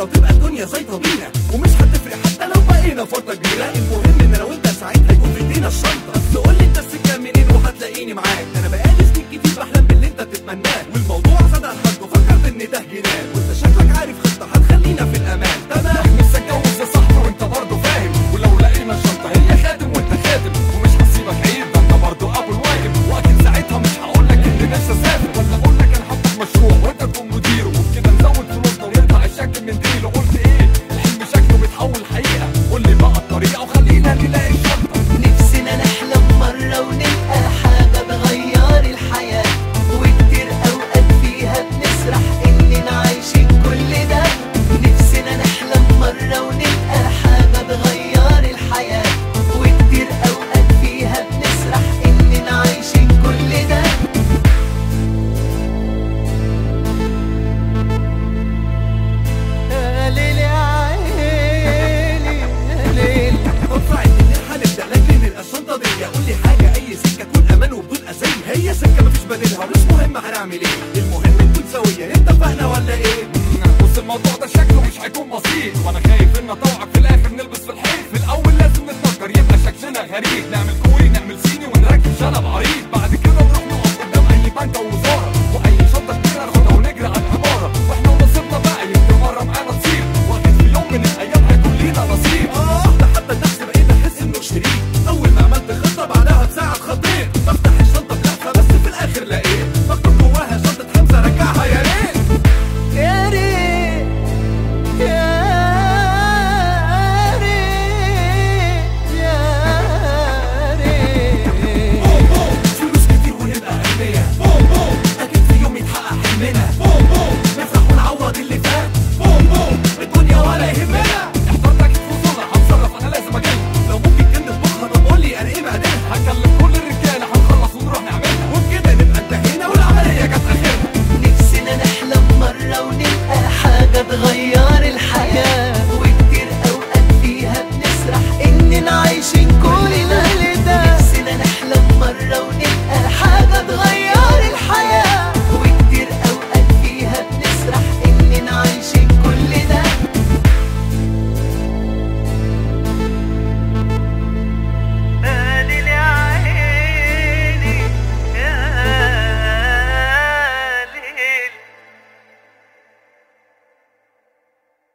عيشه وتبقى الدنيا زيطه بينا ومش هتفرق حتى لو بقينا فرقه كبيره المهم ان لو انت سعيد هيكون في ايدينا الشنطه بس قول لي انت السكه منين وهتلاقيني معاك ده انا بقالي سنين كتير بحلم باللي انت بتتمناه والموضوع زاد عن حد وفكرت ان ده جنان وانت شكلك عارف خطه هتخلينا في الامان تمام نفسي اتجوز يا صاحبي وانت برضه فاهم ولو لقينا شنطه هي خاتم وانت خاتم ومش هسيبك عيب ده انت برضه ابو الواجب واكيد ساعتها مش هقول لك ان نفسي اسافر ولا اقول لك انا هفتح مشروع وانت تكون مديره وبكده نزود فلوسنا ونقطع الشك من ديله قلت ايه الحلم شكله بيتحول حقيقه قول لي بقى الطريقه وخلينا نلاقي الشنطه نفسنا نحلم مرة ونلقى حاجة بغير الحياة وكتير أوقات فيها بنسرح إننا عايشين كل ده نفسنا نحلم مرة ونلقى حاجة بغير الحياة وكتير أوقات فيها بنسرح إننا عايشين كل ده يا ليل يا عيني يا ليل ادفع الدنيا هنبدا لكن نلقى الشنطه دي قول لي حاجه اي سكه تكون امان وبدون اذيه هي سكه مفيش بديلها ومش مهم هنعمل ايه المهم نكون سويه انت فاهمه ولا ايه بص الموضوع ده شكله مش هيكون بسيط وانا خايف ان اطوعك في الاخر نلبس في الحيط في الاول لازم نتفكر يبقى شكلنا غريب نعمل كوري نعمل صيني ونركب شنب عريض